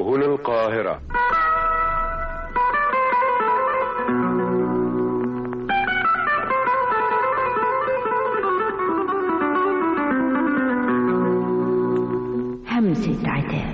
هنا القاهرة همسة عتاب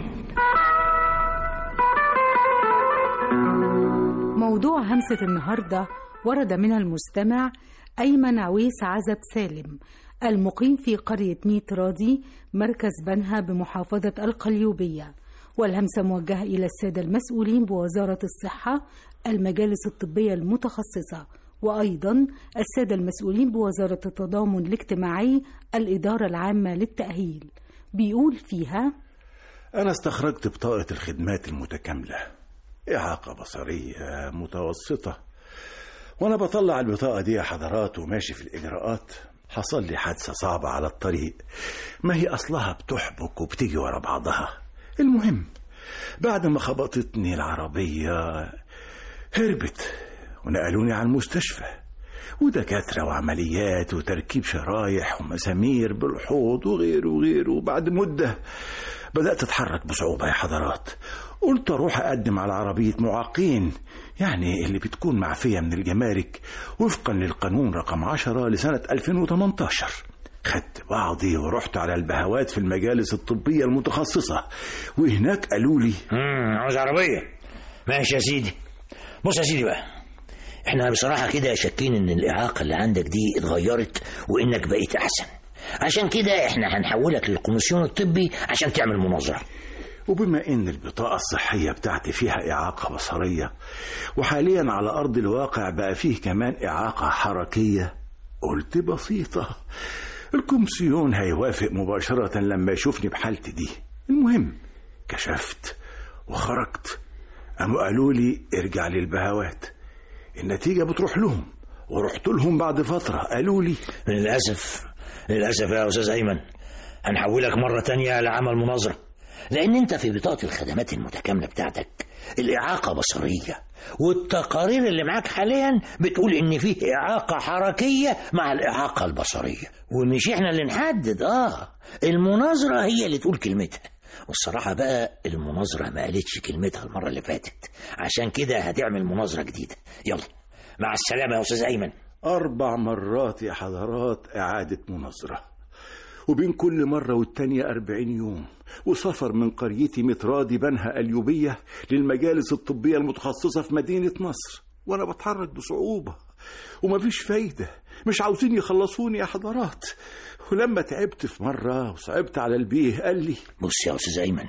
موضوع همسة النهاردة ورد من المستمع أيمن عويس عزب سالم المقيم في قرية ميت راضي مركز بنها بمحافظة القليوبية والهمسة موجهة إلى السادة المسؤولين بوزارة الصحة المجالس الطبية المتخصصة وأيضا السادة المسؤولين بوزارة التضامن الاجتماعي الإدارة العامة للتأهيل بيقول فيها أنا استخرجت بطاقة الخدمات المتكاملة إعاقة بصرية متوسطة وأنا بطلع البطاقة دي يا حضرات وماشي في الإجراءات حصل لي حادثة صعبة على الطريق ما هي أصلها بتحبك وبتيجي ورا بعضها المهم بعد ما خبطتني العربية هربت ونقلوني على المستشفى ودكاترة وعمليات وتركيب شرايح ومسامير بالحوض وغيره وغيره وبعد مدة بدأت أتحرك بصعوبة يا حضرات قلت أروح أقدم على عربية معاقين يعني اللي بتكون معفية من الجمارك وفقا للقانون رقم 10 لسنة 2018 خدت بعضي ورحت على البهوات في المجالس الطبية المتخصصة وهناك قالوا لي امم عاوز عربية ماشي يا سيدي بص يا سيدي بقى احنا بصراحة كده شاكين ان الإعاقة اللي عندك دي اتغيرت وانك بقيت أحسن عشان كده احنا هنحولك للكوميسيون الطبي عشان تعمل مناظرة وبما ان البطاقة الصحية بتاعتي فيها إعاقة بصرية وحاليا على أرض الواقع بقى فيه كمان إعاقة حركية قلت بسيطة الكومسيون هيوافق مباشرة لما يشوفني بحالتي دي المهم كشفت وخرجت قاموا قالوا لي ارجع للبهوات النتيجة بتروح لهم ورحت لهم بعد فترة قالوا لي للأسف للأسف يا أستاذ أيمن هنحولك مرة تانية لعمل مناظرة لأن أنت في بطاقة الخدمات المتكاملة بتاعتك الإعاقة بصرية والتقارير اللي معاك حاليا بتقول إن فيه إعاقة حركية مع الإعاقة البصرية ومش إحنا اللي نحدد آه المناظرة هي اللي تقول كلمتها والصراحة بقى المناظرة ما قالتش كلمتها المرة اللي فاتت عشان كده هتعمل مناظرة جديدة يلا مع السلامة يا أستاذ أيمن أربع مرات يا حضرات إعادة مناظرة وبين كل مرة والتانية أربعين يوم وسفر من قريتي مترادي بنها أليوبية للمجالس الطبية المتخصصة في مدينة نصر وأنا بتحرك بصعوبة ومفيش فايدة مش عاوزين يخلصوني يا حضرات ولما تعبت في مرة وصعبت على البيه قال لي بص يا أستاذ أيمن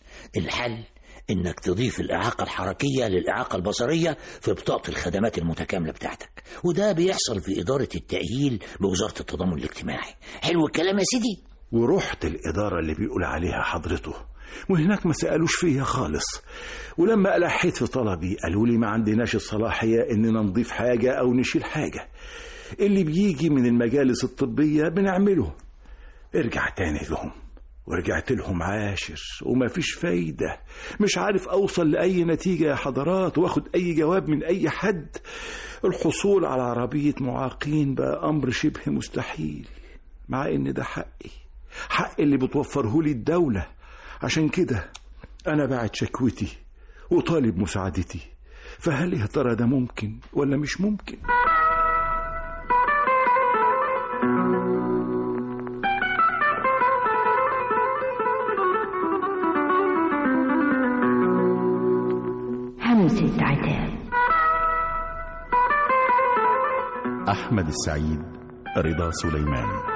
الحل إنك تضيف الإعاقة الحركية للإعاقة البصرية في بطاقة الخدمات المتكاملة بتاعتك وده بيحصل في إدارة التأهيل بوزارة التضامن الاجتماعي حلو الكلام يا سيدي ورحت الإدارة اللي بيقول عليها حضرته وهناك ما سألوش فيا خالص ولما ألحيت في طلبي قالوا لي ما عندناش الصلاحية إننا نضيف حاجة أو نشيل حاجة اللي بيجي من المجالس الطبية بنعمله ارجع تاني لهم ورجعت لهم عاشر وما فيش فايدة مش عارف أوصل لأي نتيجة يا حضرات واخد أي جواب من أي حد الحصول على عربية معاقين بقى أمر شبه مستحيل مع إن ده حقي حق اللي بتوفره لي الدولة عشان كده أنا بعت شكوتي وطالب مساعدتي فهل يا ترى ده ممكن ولا مش ممكن؟ همسة عتاب أحمد السعيد رضا سليمان